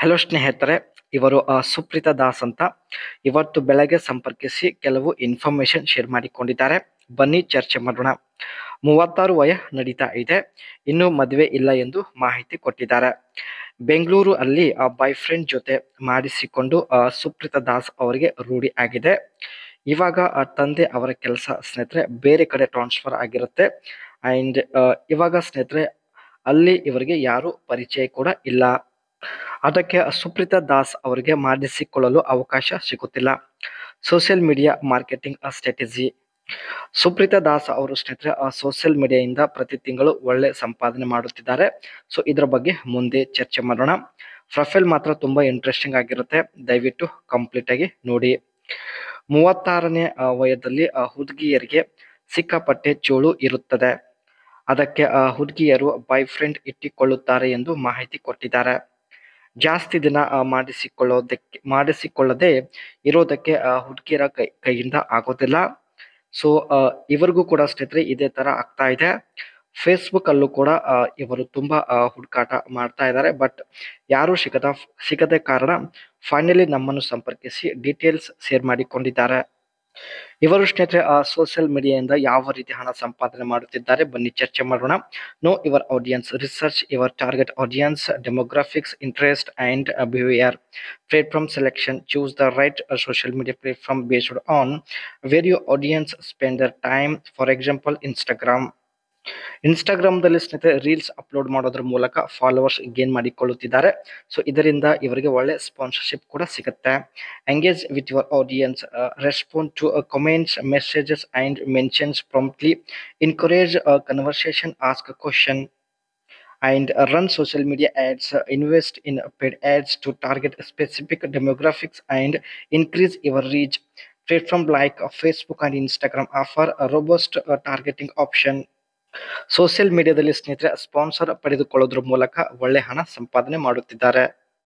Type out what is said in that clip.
hello ಸ್ನೇಹಿತರೆ ಇವರು ಆ, ಸುಪ್ರೀತಾ ದಾಸ್ ಅಂತ ಇವತ್ತು ಬೆಳಗ್ಗೆ ಸಂಪರ್ಕಿಸಿ ಕೆಲವು ಇನ್ಫಾರ್ಮೇಶನ್ ಶೇರ್ ಮಾಡಿಕೊಂಡಿದ್ದಾರೆ ಬನ್ನಿ ಚರ್ಚೆ ಮಾಡೋಣ ಮೂವತ್ತಾರು ವಯ ನಡೀತಾ ಇದೆ ಇನ್ನೂ ಮದುವೆ ಇಲ್ಲ ಎಂದು ಮಾಹಿತಿ ಕೊಟ್ಟಿದ್ದಾರೆ ಬೆಂಗಳೂರು ಅಲ್ಲಿ ಆ ಬಾಯ್ ಫ್ರೆಂಡ್ ಜೊತೆ ಮಾಡಿಸಿಕೊಂಡು ಆ, ಸುಪ್ರೀತಾ ದಾಸ್ ಅವರಿಗೆ ರೂಢಿ ಆಗಿದೆ ಇವಾಗ ಆ ತಂದೆ ಅವರ ಕೆಲಸ ಸ್ನೇಹಿತರೆ ಬೇರೆ ಕಡೆ ಟ್ರಾನ್ಸ್ಫರ್ ಆಗಿರುತ್ತೆ ಅಂಡ್ ಇವಾಗ ಸ್ನೇಹಿತರೆ ಅಲ್ಲಿ ಇವರಿಗೆ ಯಾರು ಪರಿಚಯ ಕೂಡ ಇಲ್ಲ ಅದಕ್ಕೆ ಸುಪ್ರೀತಾ ದಾಸ್ ಅವರಿಗೆ ಮಾಡಿಸಿಕೊಳ್ಳಲು ಅವಕಾಶ ಸಿಗುತ್ತಿಲ್ಲ social media marketing strategy Supreetha Das ಅವರು ಸ್ನೇಹಿತರೆ ಸೋಷಿಯಲ್ ಮೀಡಿಯಾದಿಂದ ಪ್ರತಿ ತಿಂಗಳು ಒಳ್ಳೆ ಸಂಪಾದನೆ ಮಾಡುತ್ತಿದ್ದಾರೆ ಸೊ ಇದರ ಬಗ್ಗೆ ಮುಂದೆ ಚರ್ಚೆ ಮಾಡೋಣ ಪ್ರೊಫೈಲ್ ಮಾತ್ರ ತುಂಬಾ ಇಂಟ್ರೆಸ್ಟಿಂಗ್ ಆಗಿರುತ್ತೆ ದಯವಿಟ್ಟು ಕಂಪ್ಲೀಟ್ ಆಗಿ ನೋಡಿ ಮೂವತ್ತಾರನೇ ಆ, ವಯದಲ್ಲಿ ಆ, ಹುಡುಗಿಯರಿಗೆ ಸಿಕ್ಕಾಪಟ್ಟೆ ಚೋಳು ಇರುತ್ತದೆ ಅದಕ್ಕೆ ಆ, ಹುಡುಗಿಯರು ಬಾಯ್ ಫ್ರೆಂಡ್ ಇಟ್ಟುಕೊಳ್ಳುತ್ತಾರೆ ಎಂದು ಮಾಹಿತಿ ಕೊಟ್ಟಿದ್ದಾರೆ ಜಾಸ್ತಿ ದಿನ ಆ, ಮಾಡಿಸಿಕೊಳ್ಳೋದಕ್ಕೆ ಮಾಡಿಸಿಕೊಳ್ಳದೆ ಇರೋದಕ್ಕೆ ಆ, ಹುಡುಗಿಯರ ಕೈ ಕೈಯಿಂದ ಆಗೋದಿಲ್ಲ ಸೊ ಇವರಿಗೂ ಕೂಡ ಸ್ನೇಹಿತರೆ ಇದೇ ತರ ಆಗ್ತಾ ಇದೆ ಫೇಸ್ಬುಕ್ ಅಲ್ಲೂ ಕೂಡ ಆ, ಇವರು ತುಂಬಾ ಆ, ಹುಡುಕಾಟ ಮಾಡ್ತಾ ಇದ್ದಾರೆ ಬಟ್ ಯಾರು ಸಿಗದ ಸಿಗದ ಕಾರಣ ಫೈನಲಿ ನಮ್ಮನ್ನು ಸಂಪರ್ಕಿಸಿ ಡೀಟೇಲ್ಸ್ ಶೇರ್ ಮಾಡಿಕೊಂಡಿದ್ದಾರೆ ಇವರು ಸ್ನೇಹಿತರೆ ಸೋಷಿಯಲ್ ಮೀಡಿಯಾದಿಂದ ಯಾವ ರೀತಿ ಹಣ ಸಂಪಾದನೆ ಮಾಡುತ್ತಿದ್ದಾರೆ ಬನ್ನಿ ಚರ್ಚೆ ಮಾಡೋಣ know your audience research your target audience demographics interest and behaviour platform selection choose the right uh, social media platform based on where your audience spend their time for example instagram ಇನ್ಸ್ಟಾಗ್ರಾಮ್ದಲ್ಲಿ ಸ್ನೇಹಿತರೆ reels upload ಮಾಡೋದ್ರ ಮೂಲಕ followers gain ಮಾಡಿಕೊಳ್ಳುತ್ತಿದ್ದಾರೆ so ಇದರಿಂದ ಇವರಿಗೆ ಒಳ್ಳೆ sponsorship ಕೂಡ ಸಿಗುತ್ತೆ engage with your audience respond to comments messages and mentions promptly encourage a conversation ask a question and uh, run social media ads uh, invest in uh, paid ads to target specific demographics and increase your reach platform like uh, facebook and instagram offer a robust uh, targeting option social ಮೀಡಿಯಾದಲ್ಲಿ ಸ್ನೇಹಿತರೆ sponsor ಪಡೆದುಕೊಳ್ಳೋದ್ರ ಮೂಲಕ ಒಳ್ಳೆ ಹಣ ಸಂಪಾದನೆ ಮಾಡುತ್ತಿದ್ದಾರೆ